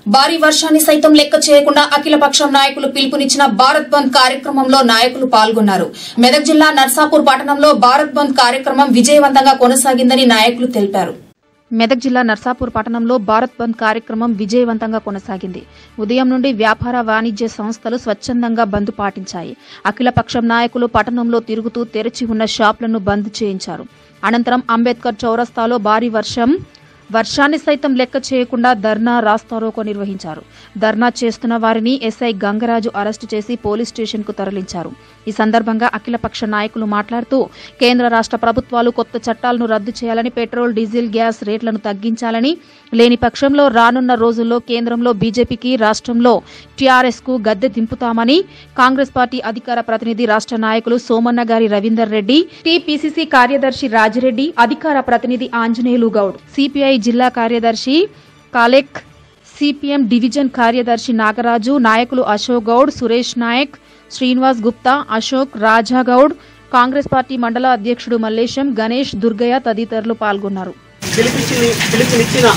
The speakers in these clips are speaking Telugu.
భారీ వర్షాన్ని సైతం లెక్క చేయకుండా అఖిలపక్షం నాయకులు పిలుపునిచ్చిన భారత్ బంద్ కార్యక్రమంలో నాయకులు పాల్గొన్నారు మెదక్ జిల్లా నర్సాపూర్ పట్టణంలో భారత్ బంద్ కార్యక్రమం విజయవంతంగా కొనసాగిందని నాయకులు తెలిపారు మెదక్ జిల్లా నర్సాపూర్ పట్టణంలో భారత్ బంద్ కార్యక్రమం విజయవంతంగా కొనసాగింది ఉదయం నుండి వ్యాపార వాణిజ్య సంస్థలు స్వచ్ఛందంగా బంద్ పాటించాయి అఖిలపక్షం నాయకులు పట్టణంలో తిరుగుతూ తెరిచి ఉన్న షాపులను బంద్ చేయించారు అనంతరం అంబేద్కర్ చౌరస్తాలో భారీ వర్షం వర్షాన్ని సైతం లెక్క చేయకుండా ధర్నా రాస్తారోకో నిర్వహించారు ధర్నా చేస్తున్న వారిని ఎస్ఐ గంగరాజు అరెస్టు చేసి పోలీస్ స్టేషన్ కు తరలించారు ఈ సందర్భంగా అఖిలపక్ష నాయకులు మాట్లాడుతూ కేంద్ర రాష్ట్ర ప్రభుత్వాలు కొత్త చట్టాలను రద్దు చేయాలని పెట్రోల్ డీజిల్ గ్యాస్ రేట్లను తగ్గించాలని లేని పక్షంలో రానున్న రోజుల్లో కేంద్రంలో బీజేపీకి రాష్ట్రంలో టీఆర్ఎస్ కు గద్దె దింపుతామని కాంగ్రెస్ పార్టీ అధికార ప్రతినిధి రాష్ట్ర నాయకులు సోమన్న గారి రవీందర్ రెడ్డి టీపీసీసీ కార్యదర్శి రాజిరెడ్డి అధికార ప్రతినిధి ఆంజనేయులు గౌడ్ సిపిఐ జిల్లా కార్యదర్శి కాలెక్ సిపిఎం డివిజన్ కార్యదర్శి నాగరాజు నాయకులు అశోక్ గౌడ్ సురేష్ నాయక్ శ్రీనివాస్ గుప్తా అశోక్ రాజా గౌడ్ కాంగ్రెస్ పార్టీ మండల అధ్యక్షుడు మల్లేశం గణేష్ దుర్గయ్య తదితరులు పాల్గొన్నారు పిలిపించి పిలుపునిచ్చిన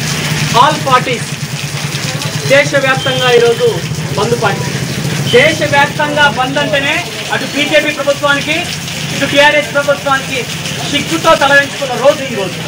ఆల్ పార్టీస్ దేశవ్యాప్తంగా ఈరోజు బంద్ పార్టీ దేశవ్యాప్తంగా బంద్ అంటేనే అటు బీజేపీ ప్రభుత్వానికి ఇటు టీఆర్ఎస్ ప్రభుత్వానికి సిగ్గుతో తలవెంచుకున్న రోజు ఈ రోజు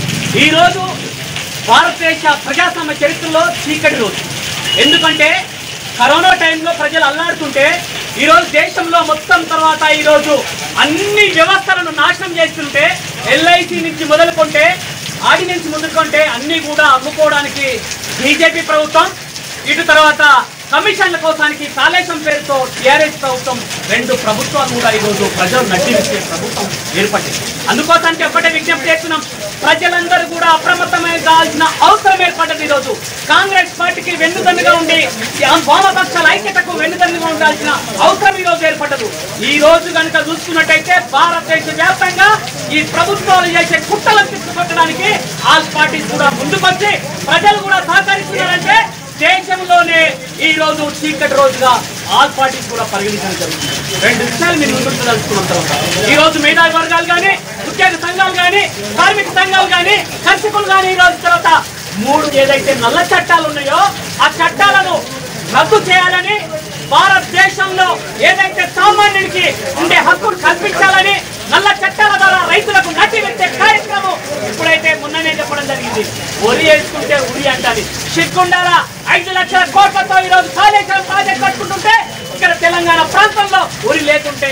ఈ రోజు భారతదేశ ప్రజాస్వామ్య చరిత్రలో చీకటి రోజు ఎందుకంటే కరోనా టైంలో ప్రజలు అల్లాడుతుంటే ఈరోజు దేశంలో మొత్తం తర్వాత ఈరోజు అన్ని వ్యవస్థలను నాశనం చేస్తుంటే ఎల్ఐసి నుంచి మొదలుకుంటే ఆర్డినెన్స్ మొదలుకుంటే అన్ని కూడా అమ్ముకోవడానికి బీజేపీ ప్రభుత్వం ఇటు తర్వాత కమిషన్ల కోసానికి కాళేశం పేరుతో టీఆర్ఎస్ ప్రభుత్వం రెండు ప్రభుత్వాలు కూడా ఈరోజు ప్రజలు నడ్డిచ్చే ప్రభుత్వం ఏర్పడింది అందుకోసానికి ఒకటే విజ్ఞప్తి చేస్తున్నాం ప్రజలందరూ కూడా అప్రమత్తమై కావాల్సిన అవసరం ఏర్పడ్డది ఈరోజు కాంగ్రెస్ పార్టీకి వెన్నుదన్నుగా ఉండి వామపక్షాల ఐక్యతకు వెన్నుదన్నుగా ఉండాల్సిన అవసరం ఈ రోజు ఏర్పడ్డదు ఈ రోజు కనుక చూసుకున్నట్టయితే భారతదేశ వ్యాప్తంగా ఈ ప్రభుత్వాలు చేసే కుట్రలను తిప్పుకొట్టడానికి ఆల్ పార్టీస్ కూడా ముందుకొచ్చి ప్రజలు కూడా సహకరిస్తున్నారంటే దేశంలోనే ఈ రోజు చీకటి రోజుగా ఆల్ పార్టీస్ కూడా పరిగణించడం జరుగుతుంది రెండు విషయాలు మీరు ముందుకు తెలుసుకున్న తర్వాత ఈ రోజు మేధావి వర్గాలు కానీ ఉద్యోగ సంఘాలు కానీ కార్మిక సంఘాలు కానీ కర్షకులు కానీ ఈ రోజు తర్వాత మూడు ఏదైతే నల్ల చట్టాలు ఉన్నాయో ఆ చట్టాలను రద్దు చేయాలని భారతదేశంలో ఏదైతే సామాన్యుడికి ఉండే హక్కును కల్పించాలని నల్ల చట్టాల ద్వారా రైతులకు నటి పెట్టే కార్యక్రమం ఇప్పుడైతే మొన్ననే చెప్పడం జరిగింది ఒరి వేసుకుంటే ఉరి అంటారు సిగ్గుండాల ఐదు లక్షల కోట్లతో ఈ రోజు కాళేశ్వరం ప్రాజెక్ట్ కట్టుకుంటుంటే ఇక్కడ తెలంగాణ ప్రాంతంలో ఉరి లేకుంటే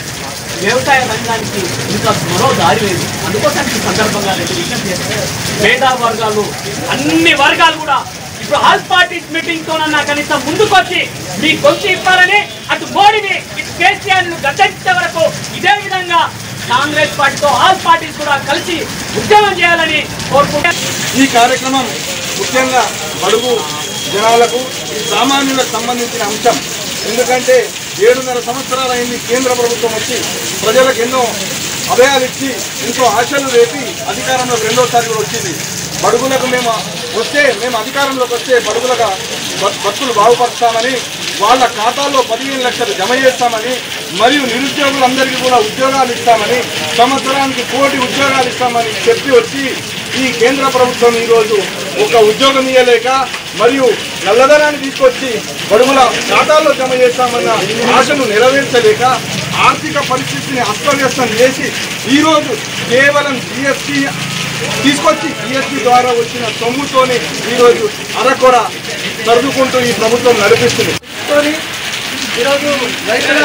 వ్యవసాయ రంగానికి ఇంకా మరో దారి లేదు అందుకోసం ఈ సందర్భంగా నేను విజ్ఞప్తి చేస్తాను పేద వర్గాలు అన్ని వర్గాలు కూడా ఇప్పుడు ఆల్ పార్టీస్ మీటింగ్ తోనన్నా కనీసం ముందుకొచ్చి మీ గొంతు ఇవ్వాలని అటు మోడీని ఇటు కేసీఆర్ ను గద్దెంచే వరకు ఇదే విధంగా కాంగ్రెస్ పార్టీతో ఆల్ పార్టీస్ కూడా కలిసి ఉద్యమం చేయాలని కోరుకుంటున్నాను ఈ కార్యక్రమం ముఖ్యంగా బడుగు జనాలకు ఈ సామాన్యులకు సంబంధించిన అంశం ఎందుకంటే ఏడున్నర సంవత్సరాలైంది కేంద్ర ప్రభుత్వం వచ్చి ప్రజలకు ఎన్నో అభయాలు ఇచ్చి ఎంతో ఆశలు రేపి అధికారంలోకి రెండోసారి కూడా వచ్చింది బడుగులకు మేము వస్తే మేము అధికారంలోకి వస్తే బడుగులుగా బ- బతుకులు బాగుపరుస్తామని వాళ్ళ ఖాతాల్లో పదిహేను లక్షలు జమ చేస్తామని మరియు నిరుద్యోగులందరికీ కూడా ఉద్యోగాలు ఇస్తామని సంవత్సరానికి కోటి ఉద్యోగాలు ఇస్తామని చెప్పి వచ్చి ఈ కేంద్ర ప్రభుత్వం ఈరోజు ఒక ఉద్యోగం ఇవ్వలేక మరియు నల్లధనాన్ని తీసుకొచ్చి బడుగుల ఖాతాల్లో జమ చేస్తామన్న ఆశను నెరవేర్చలేక ఆర్థిక పరిస్థితిని అస్తవ్యస్తం చేసి ఈరోజు కేవలం జిఎస్టీ తీసుకొచ్చి జిఎస్టీ ద్వారా వచ్చిన సొమ్ముతోనే ఈరోజు అరకొర సర్దుకుంటూ ఈ ప్రభుత్వం నడిపిస్తుంది తోని ఈరోజు రైతుల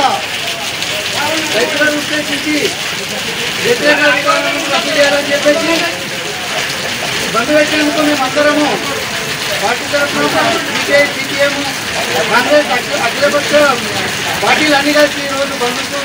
రైతులను ఉద్దేశించి వ్యతిరేక విధానాలను రద్దు చేయాలని చెప్పేసి బంద్ పెట్టినందుకు మేము అందరము పార్టీ తరఫున సిపిఐ సిపిఎం కాంగ్రెస్ అఖిల అఖిలపక్ష పార్టీలు అన్ని కలిసి ఈరోజు బంధుకు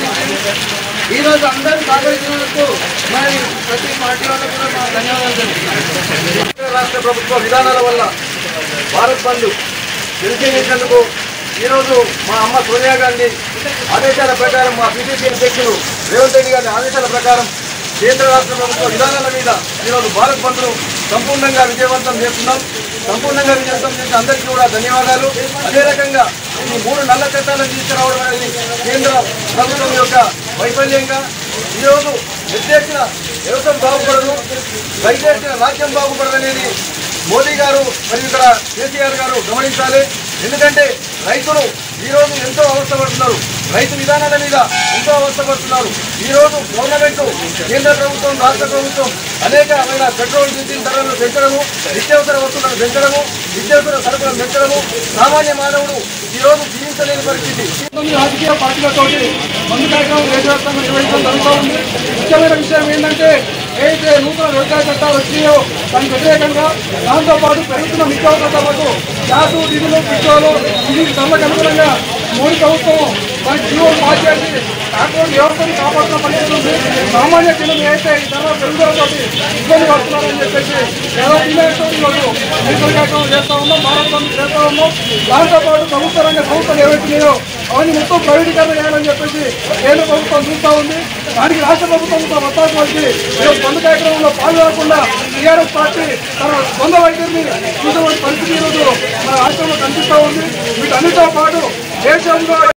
ఈరోజు అందరూ సహకరించినందుకు మరి ప్రతి పార్టీ వాళ్ళకు కూడా మా ధన్యవాదాలు తెలుపుతున్నాను కేంద్ర రాష్ట్ర ప్రభుత్వ విధానాల వల్ల భారత్ బంద్ నిలిచేసేందుకు ఈరోజు మా అమ్మ సోనియా గాంధీ ఆదేశాల ప్రకారం మా బీజేపీ అధ్యక్షులు రేవంత్ రెడ్డి గారి ఆదేశాల ప్రకారం కేంద్ర రాష్ట్ర ప్రభుత్వ విధానాల మీద ఈరోజు భారత్ బంద్ను సంపూర్ణంగా విజయవంతం చేస్తున్నాం సంపూర్ణంగా విజయవంతం చేసిన అందరికీ కూడా ధన్యవాదాలు అదే రకంగా ఈ మూడు నల్ల చట్టాలను తీసుకురావడం అనేది కేంద్ర ప్రభుత్వం యొక్క వైఫల్యంగా ఈరోజు నిర్దేశించిన వ్యవసాయం బాగుపడదు బయటేసిన రాజ్యం బాగుపడదు అనేది మోదీ గారు మరియు ఇక్కడ కేసీఆర్ గారు గమనించాలి ఎందుకంటే రైతులు ఈ రోజు ఎంతో అవస్థపడుతున్నారు రైతు విధానాల మీద ఎంతో అవస్థపడుతున్నారు ఈ రోజు గవర్నమెంట్ కేంద్ర ప్రభుత్వం రాష్ట్ర ప్రభుత్వం అనేకమైన పెట్రోల్ డీజిల్ ధరలను పెంచడము నిత్యావసర వస్తువులను పెంచడము నిత్యావసర సరుకులను పెంచడము సామాన్య మానవుడు ఈ రోజు జీవించలేని పరిస్థితి కొన్ని రాజకీయ పార్టీలతో మందు కార్యక్రమం దేశవ్యాప్తంగా నిర్వహించడం జరుగుతూ ఉంది ముఖ్యమైన విషయం ఏంటంటే ఏదైతే నూతన వ్యవసాయ చట్టాలు వచ్చినాయో దానికి వ్యతిరేకంగా దాంతో పాటు పెరుగుతున్న నిత్యావసర ధరలకు గ్యాసు డీజిల్ పెట్రోలు ఇది ధరలకు అనుగుణంగా మోడీ ప్రభుత్వం దానికి జీవోలు పాస్ చేసి కార్పొరేట్ వ్యవస్థను కాపాడుతున్న పరిస్థితి ఉంది సామాన్య జనం అయితే ఈ ధరల పెరుగుదలతో ఇబ్బంది పడుతున్నారని చెప్పేసి చాలా డిమాండ్తో ఈరోజు రైతుల కార్యక్రమం చేస్తా ఉన్నాం భారత్ బంద్ చేస్తా ఉన్నాం దాంతో పాటు ప్రభుత్వ రంగ సంస్థలు ఏవైతున్నాయో అవన్నీ మొత్తం ప్రైవేటీకరణ చేయాలని చెప్పేసి కేంద్ర ప్రభుత్వం చూస్తా ఉంది దానికి రాష్ట్ర ప్రభుత్వం కూడా వత్తాసు వచ్చి ఈరోజు బంద్ కార్యక్రమంలో పాల్గొనకుండా టీఆర్ఎస్ పార్టీ తన సొంత వైద్యుడిని చూసేటువంటి పరిస్థితి ఈరోజు మన రాష్ట్రంలో కనిపిస్తా ఉంది వీటన్నిటితో పాటు దేశంలో